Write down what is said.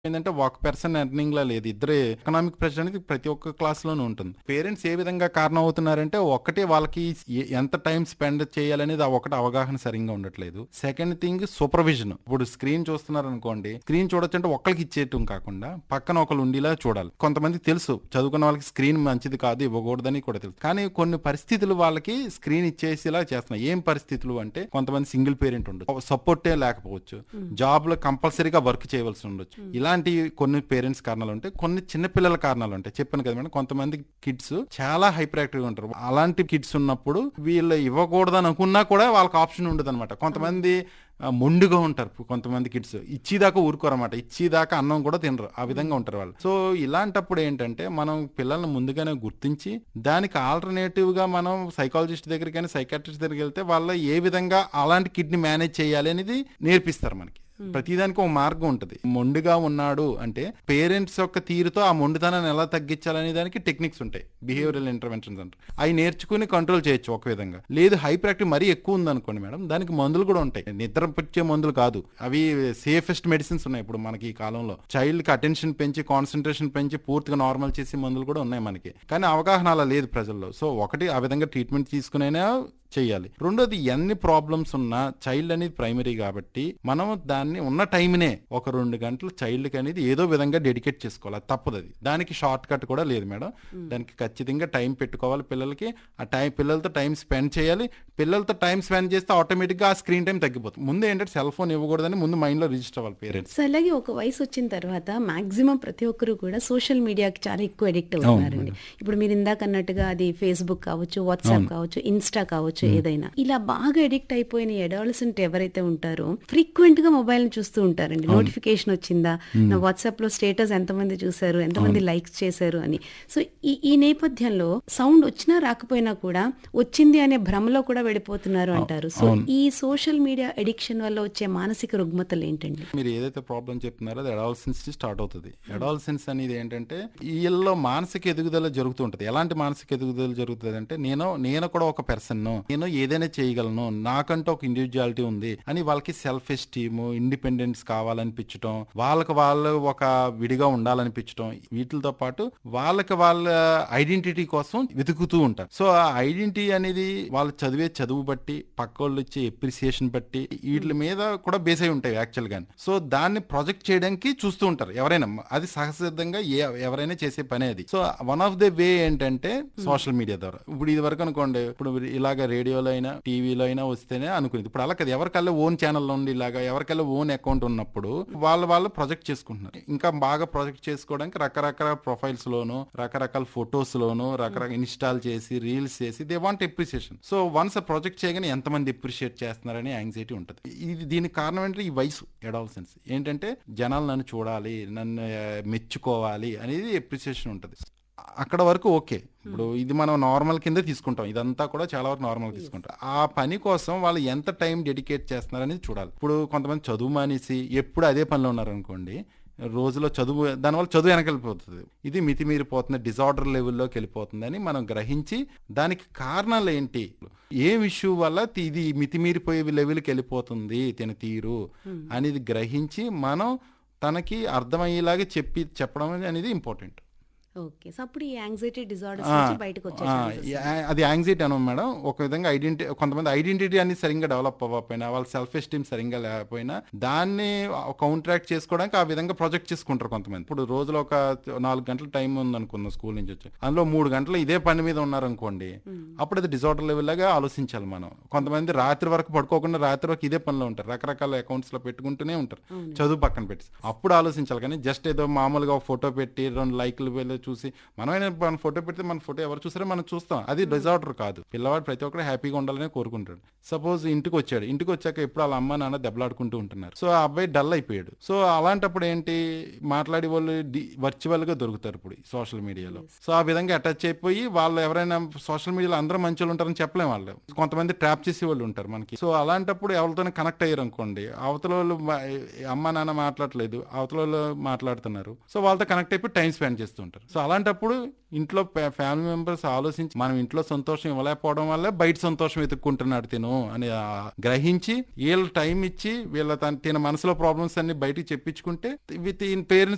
ఏంటంటే ఒక person earning లా లేదు ఇద్దరు ఎకనామిక్ ప్రెషర్ అనేది ప్రతి ఒక్క క్లాస్ లోనూ ఉంటుంది పేరెంట్స్ ఏ విధంగా కారణం అవుతున్నారంటే ఒకటే వాళ్ళకి ఏ- ఎంత టైం స్పెండ్ చేయాలనేది ఆ ఒకటి అవగాహన సరిగ్గా ఉండట్లేదు సెకండ్ థింగ్ సూపర్విజన్ ఇప్పుడు స్క్రీన్ చూస్తున్నారు అనుకోండి స్క్రీన్ చూడొచ్చు అంటే ఒక్కరికి ఇచ్చేయటం కాకుండా పక్కన ఒకళ్ళు ఉండేలా చూడాలి కొంతమందికి తెలుసు చదువుకున్న వాళ్ళకి స్క్రీన్ మంచిది కాదు ఇవ్వకూడదని కూడా తెలుసు కానీ కొన్ని పరిస్థితులు వాళ్ళకి స్క్రీన్ ఇచ్చేసేలా చేస్తున్నాయి ఏం పరిస్థితులు అంటే కొంతమంది సింగిల్ పేరెంట్ ఉండొచ్చు సపోర్టే లేకపోవచ్చు జాబ్ లో కంపల్సరీగా వర్క్ చేయవలసి ఉండొచ్చు ఇలాంటి కొన్ని పేరెంట్స్ కారణాలు ఉంటాయి కొన్ని చిన్న పిల్లల కారణాలు ఉంటాయి చెప్పాను కదా మేడం కొంతమంది కిడ్స్ చాలా హైపర్ యాక్టివ్ ఉంటారు అలాంటి కిడ్స్ ఉన్నప్పుడు వీళ్ళు ఇవ్వకూడదు అనుకున్నా కూడా వాళ్ళకి ఆప్షన్ ఉండదు అనమాట కొంతమంది ఆ, మొండిగా ఉంటారు కొంతమంది కిడ్స్ ఇచ్చిదాకా ఊరుకోరన్నమాట ఇచ్చిదాకా అన్నం కూడా తినరు ఆ విధంగా ఉంటారు వాళ్ళు సో ఇలాంటప్పుడు ఏంటంటే మనం పిల్లల్ని ముందుగానే గుర్తించి దానికి ఆల్టర్నేటివ్ గా మనం సైకాలజిస్ట్ దగ్గరికి కానీ సైకాట్రిస్ట్ దగ్గరికి వెళ్తే వాళ్ళ ఏ విధంగా అలాంటి కిడ్ని మేనేజ్ చేయాలి అనేది నేర్పిస్తారు మనకి ప్రతిదానికి ఒక మార్గం ఉంటుంది మొండిగా ఉన్నాడు అంటే పేరెంట్స్ యొక్క తీరుతో ఆ మొండితనాన్ని ఎలా తగ్గించాలనే దానికి టెక్నిక్స్ ఉంటాయి బిహేవియరల్ ఇంటర్వెన్షన్స్ అంటారు అవి నేర్చుకుని కంట్రోల్ చేయొచ్చు ఒక విధంగా లేదు హైపర్ యాక్టివ్ మరీ ఎక్కువ ఉందనుకోండి మేడం దానికి మందులు కూడా ఉంటాయి నిద్ర పిచ్చే మందులు కాదు అవి సేఫెస్ట్ మెడిసిన్స్ ఉన్నాయి ఇప్పుడు మనకి ఈ కాలంలో చైల్డ్ కి అటెన్షన్ పెంచి కాన్సన్ట్రేషన్ పెంచి పూర్తిగా నార్మల్ చేసే మందులు కూడా ఉన్నాయి మనకి కానీ అవగాహన అలా లేదు ప్రజల్లో సో ఒకటి ఆ విధంగా ట్రీట్మెంట్ తీసుకునైనా చేయాలి రెండోది ఎన్ని ప్రాబ్లమ్స్ ఉన్నా చైల్డ్ అనేది ప్రైమరీ కాబట్టి మనం దాన్ని ఉన్న టైంనే ఒక రెండు గంటలు చైల్డ్కి అనేది ఏదో విధంగా డెడికేట్ చేసుకోవాలి అది తప్పదు అది దానికి షార్ట్ కట్ కూడా లేదు మేడం దానికి ఖచ్చితంగా టైం పెట్టుకోవాలి పిల్లలకి ఆ టైం పిల్లలతో టైం స్పెండ్ చేయాలి పిల్లలతో టైం స్పెండ్ చేస్తే ఆటోమేటిక్గా ఆ స్క్రీన్ టైం తగ్గిపోతుంది ముందు ఏంటంటే సెల్ ఫోన్ ఇవ్వకూడదని ముందు మైండ్లో రిజిస్టర్ అవ్వాలి పేరెంట్స్ సో అలాగే ఒక వయసు వచ్చిన తర్వాత మాక్సిమం ప్రతి ఒక్కరు కూడా సోషల్ మీడియాకి చాలా ఎక్కువ అడిక్ట్ అవుతున్నారండి ఇప్పుడు మీరు ఇందాక అన్నట్టుగా అది ఫేస్బుక్ కావచ్చు వాట్సాప్ కావచ్చు ఇన్స్టా కావచ్చు ఏదైనా ఇలా బాగా అడిక్ట్ అయిపోయిన అడాలసెంట్ ఎవరైతే ఉంటారో ఫ్రీక్వెంట్ గా మొబైల్ చూస్తూ ఉంటారండి నోటిఫికేషన్ వచ్చిందా నా వాట్సాప్ లో స్టేటస్ ఎంతమంది చూసారు ఎంతమంది లైక్స్ చేశారు అని సో ఈ ఈ నేపథ్యంలో సౌండ్ వచ్చినా రాకపోయినా కూడా వచ్చింది అనే భ్రమలో కూడా వెళ్ళిపోతున్నారు అంటారు సో ఈ సోషల్ మీడియా అడిక్షన్ వల్ల వచ్చే మానసిక రుగ్మతలు ఏంటండి మీరు ఏదైతే ప్రాబ్లం చెప్తున్నారో అది అడాల్సెన్స్ స్టార్ట్ అవుతుంది అడాల్సెన్స్ అనేది ఏంటంటే వీళ్ళలో మానసిక ఎదుగుదల జరుగుతూ ఉంటుంది ఎలాంటి మానసిక ఎదుగుదల జరుగుతుంది అంటే నేను నేను కూడా ఒక పర్సన్ నేను ఏదైనా చేయగలను నాకంటూ ఒక ఇండివిజువాలిటీ ఉంది అని వాళ్ళకి సెల్ఫ్ ఎస్టీమ్ ఇండిపెండెన్స్ కావాలనిపించడం వాళ్ళకి వాళ్ళు ఒక విడిగా ఉండాలనిపించడం వీటితో పాటు వాళ్ళకి వాళ్ళ ఐడెంటిటీ కోసం వెతుకుతూ ఉంటారు సో ఆ ఐడెంటిటీ అనేది వాళ్ళు చదివే చదువు బట్టి పక్క వాళ్ళు ఇచ్చే ఎప్రిసియేషన్ బట్టి వీటి మీద కూడా బేస్ అయి ఉంటాయి యాక్చువల్ గా సో దాన్ని ప్రొజెక్ట్ చేయడానికి చూస్తూ ఉంటారు ఎవరైనా అది సహసిద్ధంగా ఏ- ఎవరైనా చేసే పనే అది so one of the way ఏంటంటే సోషల్ మీడియా ద్వారా ఇప్పుడు ఇది వరకు అనుకోండి ఇప్పుడు ఇలాగ రేడియోలో అయినా టీవీలో అయినా వస్తేనే అనుకునేది ఇప్పుడు అలా కదా ఎవరికల్లా ఓన్ ఛానల్ ఉండి ఇలాగా ఎవరికల్లా ఓన్ అకౌంట్ ఉన్నప్పుడు వాళ్ళు వాళ్ళు ప్రొజెక్ట్ చేసుకుంటున్నారు ఇంకా బాగా ప్రొజెక్ట్ చేసుకోవడానికి రకరకాల ప్రొఫైల్స్ లోను రకరకాల ఫొటోస్ లోను రకరకాల ఇన్స్టాల్ చేసి రీల్స్ చేసి they want appreciation so once project చేయగానే ఎంతమంది ఎప్రిషియేట్ చేస్తున్నారని యాంగ్జైటీ ఉంటుంది ఇది దీనికి కారణం ఏంటంటే ఈ వయసు ఎడాల్సెన్స్ ఏంటంటే జనాలు నన్ను చూడాలి నన్ను ఆ, మెచ్చుకోవాలి అనేది ఎప్రిసియేషన్ ఉంటుంది అక్కడ వరకు ఓకే ఇప్పుడు ఇది మనం నార్మల్ కింద తీసుకుంటాం ఇదంతా కూడా చాలా వరకు నార్మల్ తీసుకుంటాం ఆ పని కోసం వాళ్ళు ఎంత టైం డెడికేట్ చేస్తున్నారనేది చూడాలి ఇప్పుడు కొంతమంది చదువు మానేసి ఎప్పుడు అదే పనిలో ఉన్నారనుకోండి రోజులో చదువు దానివల్ల చదువు వెనకెళ్ళిపోతుంది ఇది మితిమీరిపోతుంది డిజార్డర్ లెవెల్లోకి వెళ్ళిపోతుంది అని మనం గ్రహించి దానికి కారణాలు ఏంటి ఏం ఇష్యూ వల్ల తి- ఇది మితిమీరిపోయే లెవెల్కి వెళ్ళిపోతుంది తిన తీరు అనేది గ్రహించి మనం తనకి అర్థమయ్యేలాగా చెప్పి చెప్పడం అనేది ఇంపార్టెంట్ ఓకే సో అప్పుడు ఈ యాంగ్జైటీ డిజార్డర్స్ ఆ, నుంచి బయటకు వచ్చే ఆ, chances యా- అది యాంగ్జైటీ అను మేడం ఒక విధంగా ఐడెంటి కొంతమంది ఐడెంటిటీ అనేది సరిగ్గా డెవలప్ అవ్వకపోయినా వాళ్ళ సెల్ఫ్ ఎస్టీమ్ సరిగ్గా లేకపోయినా దాన్ని కౌంట్రాక్ట్ చేసుకోవడానికి ఆ విధంగా ప్రొజెక్ట్ చేసుకుంటారు కొంతమంది ఇప్పుడు రోజులో ఒక నాలుగు గంటల టైం ఉంది అనుకుందాం స్కూల్ నుంచి వచ్చి అందులో మూడు గంటలు ఇదే పని మీద ఉన్నారనుకోండి అప్పుడు అది డిజార్డర్ లెవెల్ లాగా ఆలోచించాలి మనం కొంతమంది రాత్రి వరకు పడుకోకుండా రాత్రి వరకు ఇదే పనిలో ఉంటారు రకరకాల అకౌంట్స్ లో పెట్టుకుంటూనే ఉంటారు చదువు పక్కన పెట్టి అప్పుడు ఆలోచించాలి కానీ జస్ట్ ఏదో మామూలుగా ఒక ఫోటో పెట్టి రెండు లైక్లు వెళ్ళి చూసి మనమైనా మన ఫోటో పెడితే మన ఫోటో ఎవరు చూసారో మనం చూస్తాం అది డిజార్డర్ కాదు పిల్లవాడు ప్రతి ఒక్కరు హ్యాపీగా ఉండాలని కోరుకుంటాడు సపోజ్ ఇంటికి వచ్చాడు ఇంటికి వచ్చాక ఎప్పుడు వాళ్ళ అమ్మ నాన్న దెబ్బలాడుకుంటూ ఉంటున్నారు సో ఆ అబ్బాయి డల్ అయిపోయాడు సో అలాంటప్పుడు ఏంటి మాట్లాడే వాళ్ళు వర్చువల్ గా దొరుకుతారు ఇప్పుడు సోషల్ మీడియాలో సో ఆ విధంగా అటాచ్ అయిపోయి వాళ్ళు ఎవరైనా సోషల్ మీడియాలో అందరూ మంచి వాళ్ళు ఉంటారని చెప్పలేం వాళ్ళు కొంతమంది ట్రాప్ చేసే వాళ్ళు ఉంటారు మనకి సో అలాంటప్పుడు ఎవరితోనే కనెక్ట్ అయ్యారు అనుకోండి అవతల వాళ్ళు మా- అమ్మ నాన్న మాట్లాడలేదు అవతల వాళ్ళు మాట్లాడుతున్నారు సో వాళ్ళతో కనెక్ట్ అయిపోయి టైం స్పెండ్ చేస్తుంటారు సో అలాంటప్పుడు ఇంట్లో ఫ్యామిలీ మెంబర్స్ ఆలోచించి మనం ఇంట్లో సంతోషం ఇవ్వలేకపోవడం వల్ల బయట సంతోషం వెతుక్కుంటున్నాడు తిను అని ఆ గ్రహించి వీళ్ళ టైం ఇచ్చి వీళ్ళ తన తిన మనసులో ప్రాబ్లమ్స్ అన్ని బయటికి చెప్పించుకుంటే విత్ ఇన్ పేరెంట్స్